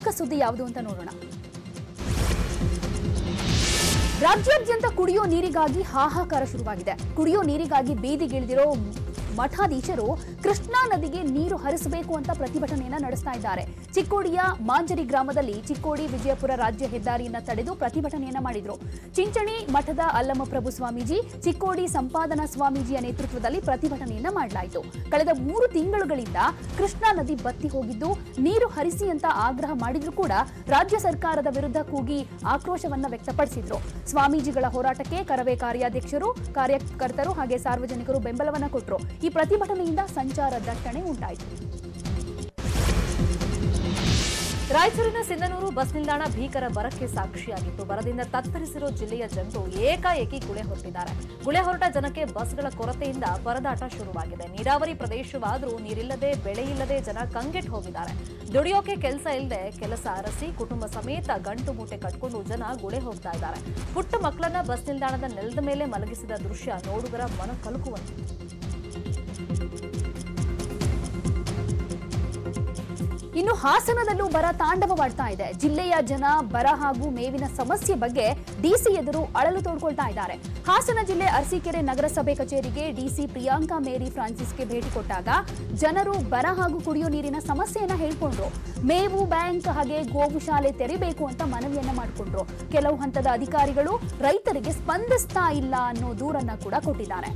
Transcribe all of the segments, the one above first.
ಪ್ರಮುಖ ಸುದ್ದಿ ಯಾವುದು ಅಂತ ನೋಡೋಣ ರಾಜ್ಯಾದ್ಯಂತ ಕುಡಿಯೋ ನೀರಿಗಾಗಿ ಹಾಹಾಕಾರ ಶುರುವಾಗಿದೆ ಕುಡಿಯೋ ನೀರಿಗಾಗಿ ಬೀದಿಗಿಳಿದಿರೋ ಮಠಾಧೀಶರು ಕೃಷ್ಣಾ ನದಿಗೆ ನೀರು ಹರಿಸಬೇಕು ಅಂತ ಪ್ರತಿಭಟನೆಯನ್ನ ನಡೆಸ್ತಾ ಇದ್ದಾರೆ ಚಿಕ್ಕೋಡಿಯ ಮಾಂಜರಿ ಗ್ರಾಮದಲ್ಲಿ ಚಿಕ್ಕೋಡಿ ವಿಜಯಪುರ ರಾಜ್ಯ ಹೆದ್ದಾರಿಯನ್ನ ತಡೆದು ಪ್ರತಿಭಟನೆಯನ್ನ ಮಾಡಿದ್ರು ಚಿಂಚಣಿ ಮಠದ ಅಲ್ಲಮಪ್ರಭು ಸ್ವಾಮೀಜಿ ಚಿಕ್ಕೋಡಿ ಸಂಪಾದನಾ ಸ್ವಾಮೀಜಿಯ ನೇತೃತ್ವದಲ್ಲಿ ಪ್ರತಿಭಟನೆಯನ್ನ ಮಾಡಲಾಯಿತು ಕಳೆದ ಮೂರು ತಿಂಗಳುಗಳಿಂದ ಕೃಷ್ಣಾ ನದಿ ಬತ್ತಿ ಹೋಗಿದ್ದು ನೀರು ಹರಿಸಿ ಅಂತ ಆಗ್ರಹ ಮಾಡಿದ್ರು ಕೂಡ ರಾಜ್ಯ ಸರ್ಕಾರದ ವಿರುದ್ಧ ಕೂಗಿ ಆಕ್ರೋಶವನ್ನ ವ್ಯಕ್ತಪಡಿಸಿದ್ರು ಸ್ವಾಮೀಜಿಗಳ ಹೋರಾಟಕ್ಕೆ ಕರವೇ ಕಾರ್ಯಾಧ್ಯಕ್ಷರು ಕಾರ್ಯಕರ್ತರು ಹಾಗೆ ಸಾರ್ವಜನಿಕರು ಬೆಂಬಲವನ್ನ ಕೊಟ್ಟರು ಈ ಪ್ರತಿಭಟನೆಯಿಂದ ಸಂಚಾರ ದಟ್ಟಣೆ ಉಂಟಾಯಿತು ರಾಯಚೂರಿನ ಸಿಂಧನೂರು ಬಸ್ ನಿಲ್ದಾಣ ಭೀಕರ ಬರಕ್ಕೆ ಸಾಕ್ಷಿಯಾಗಿತ್ತು ಬರದಿಂದ ತತ್ತರಿಸಿರೋ ಜಿಲ್ಲೆಯ ಜನರು ಏಕಾಏಕಿ ಗುಳೆ ಹೊರಟಿದ್ದಾರೆ ಗುಳೆ ಹೊರಟ ಜನಕ್ಕೆ ಬಸ್ಗಳ ಕೊರತೆಯಿಂದ ಪರದಾಟ ಶುರುವಾಗಿದೆ ನೀರಾವರಿ ಪ್ರದೇಶವಾದರೂ ನೀರಿಲ್ಲದೆ ಬೆಳೆ ಇಲ್ಲದೆ ಜನ ಕಂಗೆಟ್ ಹೋಗಿದ್ದಾರೆ ದುಡಿಯೋಕೆ ಕೆಲಸ ಇಲ್ಲದೆ ಕೆಲಸ ಅರಸಿ ಕುಟುಂಬ ಸಮೇತ ಗಂಟು ಮೂಟೆ ಕಟ್ಕೊಂಡು ಜನ ಗುಳೆ ಹೋಗ್ತಾ ಇದ್ದಾರೆ ಪುಟ್ಟ ಮಕ್ಕಳನ್ನ ಬಸ್ ನಿಲ್ದಾಣದ ನೆಲದ ಮೇಲೆ ಮಲಗಿಸಿದ ದೃಶ್ಯ ನೋಡುಗರ ಮನ ಕಲುಕುವಂತಿತ್ತು ಇನ್ನು ಹಾಸನದಲ್ಲೂ ಬರ ತಾಂಡವವಾಡ್ತಾ ಇದೆ ಜಿಲ್ಲೆಯ ಜನ ಬರ ಹಾಗೂ ಮೇವಿನ ಸಮಸ್ಯೆ ಬಗ್ಗೆ ಡಿಸಿ ಎದುರು ಅಳಲು ತೋಡ್ಕೊಳ್ತಾ ಇದ್ದಾರೆ ಹಾಸನ ಜಿಲ್ಲೆ ಅರಸೀಕೆರೆ ನಗರಸಭೆ ಕಚೇರಿಗೆ ಡಿಸಿ ಪ್ರಿಯಾಂಕಾ ಮೇರಿ ಫ್ರಾನ್ಸಿಸ್ಗೆ ಭೇಟಿ ಕೊಟ್ಟಾಗ ಜನರು ಬರ ಹಾಗೂ ಕುಡಿಯೋ ನೀರಿನ ಸಮಸ್ಯೆಯನ್ನ ಹೇಳ್ಕೊಂಡ್ರು ಮೇವು ಬ್ಯಾಂಕ್ ಹಾಗೆ ಗೋವು ಶಾಲೆ ತೆರಿಬೇಕು ಅಂತ ಮನವಿಯನ್ನ ಮಾಡಿಕೊಂಡ್ರು ಕೆಲವು ಹಂತದ ಅಧಿಕಾರಿಗಳು ರೈತರಿಗೆ ಸ್ಪಂದಿಸ್ತಾ ಇಲ್ಲ ಅನ್ನೋ ದೂರನ್ನ ಕೂಡ ಕೊಟ್ಟಿದ್ದಾರೆ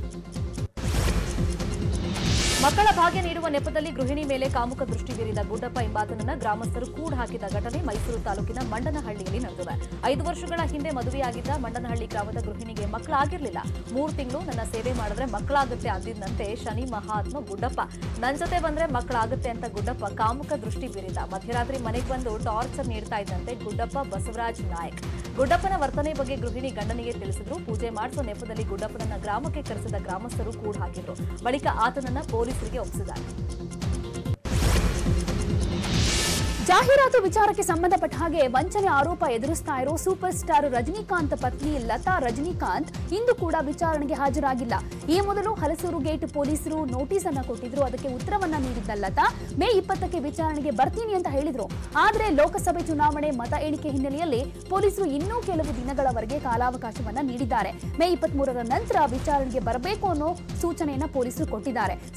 ಮಕ್ಕಳ ಭಾಗ್ಯ ನೀಡುವ ನೆಪದಲ್ಲಿ ಗೃಹಿಣಿ ಮೇಲೆ ಕಾಮುಕ ದೃಷ್ಟಿ ಬೀರಿದ ಗುಡ್ಡಪ್ಪ ಎಂಬಾತನನ್ನ ಗ್ರಾಮಸ್ಥರು ಕೂಡ ಹಾಕಿದ ಘಟನೆ ಮೈಸೂರು ತಾಲೂಕಿನ ಮಂಡನಹಳ್ಳಿಯಲ್ಲಿ ನಡೆದಿದೆ ಐದು ವರ್ಷಗಳ ಹಿಂದೆ ಮದುವೆಯಾಗಿದ್ದ ಮಂಡನಹಳ್ಳಿ ಗ್ರಾಮದ ಗೃಹಿಣಿಗೆ ಮಕ್ಕಳಾಗಿರ್ಲಿಲ್ಲ ಮೂರು ತಿಂಗಳು ನನ್ನ ಸೇವೆ ಮಾಡಿದ್ರೆ ಮಕ್ಕಳಾಗುತ್ತೆ ಅಂದಿದ್ದಂತೆ ಶನಿ ಮಹಾತ್ಮ ಗುಡ್ಡಪ್ಪ ನನ್ ಜೊತೆ ಬಂದ್ರೆ ಮಕ್ಕಳಾಗುತ್ತೆ ಅಂತ ಗುಡ್ಡಪ್ಪ ಕಾಮುಕ ದೃಷ್ಟಿ ಬೀರಿದ ಮಧ್ಯರಾತ್ರಿ ಮನೆಗೆ ಬಂದು ಟಾರ್ಚರ್ ನೀಡ್ತಾ ಇದ್ದಂತೆ ಗುಡ್ಡಪ್ಪ ಬಸವರಾಜ್ ನಾಯಕ್ ಗುಡ್ಡಪ್ಪನ ವರ್ತನೆ ಬಗ್ಗೆ ಗೃಹಿಣಿ ಗಂಡನಿಗೆ ತಿಳಿಸಿದ್ರು ಪೂಜೆ ಮಾಡಿಸೋ ನೆಪದಲ್ಲಿ ಗುಡ್ಡಪ್ಪನನ್ನ ಗ್ರಾಮಕ್ಕೆ ಕರೆಸಿದ ಗ್ರಾಮಸ್ಥರು ಕೂಡ ಹಾಕಿದ್ರು ಬಳಿಕ ಆತನನ್ನ ಪೊಲೀಸರಿಗೆ ಒಪ್ಪಿಸಿದ್ದಾರೆ ಜಾಹೀರಾತು ವಿಚಾರಕ್ಕೆ ಸಂಬಂಧಪಟ್ಟ ಹಾಗೆ ವಂಚನೆ ಆರೋಪ ಎದುರಿಸ್ತಾ ಇರೋ ಸೂಪರ್ ಸ್ಟಾರ್ ರಜನಿಕಾಂತ್ ಪತ್ನಿ ಲತಾ ರಜನಿಕಾಂತ್ ಇಂದು ಕೂಡ ವಿಚಾರಣೆಗೆ ಹಾಜರಾಗಿಲ್ಲ ಈ ಮೊದಲು ಹಲಸೂರು ಗೇಟ್ ಪೊಲೀಸರು ನೋಟಿಸ್ ಅನ್ನ ಕೊಟ್ಟಿದ್ರು ಅದಕ್ಕೆ ಉತ್ತರವನ್ನ ನೀಡಿದ್ದ ಲತಾ ಮೇ ಇಪ್ಪತ್ತಕ್ಕೆ ವಿಚಾರಣೆಗೆ ಬರ್ತೀನಿ ಅಂತ ಹೇಳಿದ್ರು ಆದ್ರೆ ಲೋಕಸಭೆ ಚುನಾವಣೆ ಮತ ಎಣಿಕೆ ಹಿನ್ನೆಲೆಯಲ್ಲಿ ಪೊಲೀಸರು ಇನ್ನೂ ಕೆಲವು ದಿನಗಳವರೆಗೆ ಕಾಲಾವಕಾಶವನ್ನ ನೀಡಿದ್ದಾರೆ ಮೇ ಇಪ್ಪತ್ತ್ ಮೂರರ ನಂತರ ವಿಚಾರಣೆಗೆ ಬರಬೇಕು ಅನ್ನೋ ಸೂಚನೆಯನ್ನ ಪೊಲೀಸರು ಕೊಟ್ಟಿದ್ದಾರೆ